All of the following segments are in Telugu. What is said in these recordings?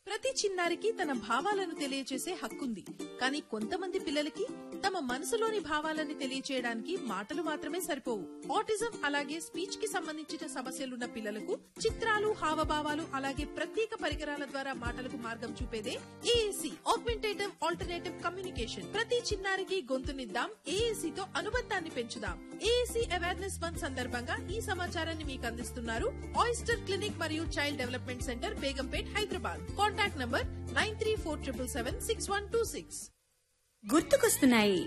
ప్రతి చిన్నారికి తన భావాలను తెలియచేసే హక్కుంది కానీ కొంతమంది పిల్లలకి తమ మనసులోని భావాలని తెలియచేయడానికి మాటలు మాత్రమే సరిపోవు ఆటిజం అలాగే స్పీచ్ కి సంబంధించిన సమస్యలున్న పిల్లలకు చిత్రాలు హావభావాలు అలాగే ప్రత్యేక పరికరాల ద్వారా మాటలకు మార్గం చూపేదే ఏఏసీ ఆగ్మెంటేటివ్ ఆల్టర్నేటివ్ కమ్యూనికేషన్ ప్రతి చిన్నారికి గొంతునిద్దాం ఏఏసీ తో అనుబంధాన్ని పెంచుదాం ఏఏసీ అవేర్నెస్ మంత్ సందర్భంగా ఈ సమాచారాన్ని మీకు అందిస్తున్నారు ఆయిస్టర్ క్లినిక్ మరియు child development centre Begumpet Hyderabad contact number nine three four triple seven six one two six గుర్తుకొస్తున్నాయి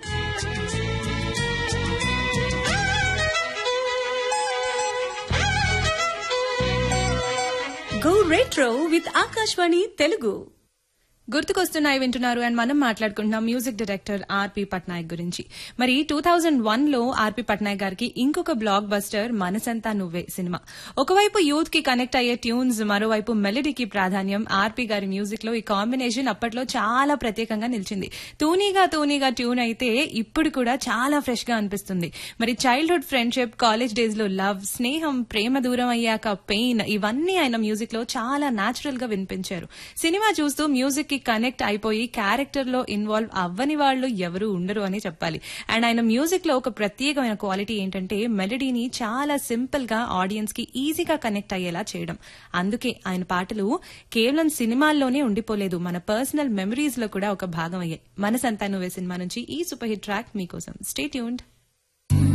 go retro with Akashvani Telugu గుర్తుకొస్తున్నాయి వింటున్నారు అండ్ మనం మాట్లాడుకుంటున్నాం మ్యూజిక్ డైరెక్టర్ ఆర్పి పట్నాయక్ గురించి మరి టూ థౌజండ్ వన్ లో ఆర్పి పట్నాయక్ గారికి ఇంకొక బ్లాక్ బస్టర్ మనసంతా నువ్వే సినిమా ఒకవైపు యూత్ కి కనెక్ట్ అయ్యే ట్యూన్స్ మరోవైపు మెలడీకి ప్రాధాన్యం ఆర్పి గారి మ్యూజిక్ లో ఈ కాంబినేషన్ అప్పట్లో చాలా ప్రత్యేకంగా నిలిచింది తూనీగా తూనీగా ట్యూన్ అయితే ఇప్పుడు కూడా చాలా ఫ్రెష్ గా అనిపిస్తుంది మరి చైల్డ్హుడ్ ఫ్రెండ్షిప్ కాలేజ్ డేస్ లో లవ్ స్నేహం ప్రేమ దూరం అయ్యాక పెయిన్ ఇవన్నీ ఆయన మ్యూజిక్ లో చాలా నాచురల్ గా వినిపించారు సినిమా చూస్తూ మ్యూజిక్ కి కనెక్ట్ అయిపోయి క్యారెక్టర్ లో ఇన్వాల్వ్ అవ్వని వాళ్ళు ఎవరు ఉండరు అని చెప్పాలి అండ్ ఆయన మ్యూజిక్ లో ఒక ప్రత్యేకమైన క్వాలిటీ ఏంటంటే మెలడీని చాలా సింపుల్ గా ఆడియన్స్ కి ఈజీగా కనెక్ట్ అయ్యేలా చేయడం అందుకే ఆయన పాటలు కేవలం సినిమాల్లోనే ఉండిపోలేదు మన పర్సనల్ మెమరీస్ లో కూడా ఒక భాగం అయ్యాయి మనసంతా నువ్వే సినిమా నుంచి ఈ సూపర్ హిట్ ట్రాక్ మీకోసం స్టే ట్యూన్డ్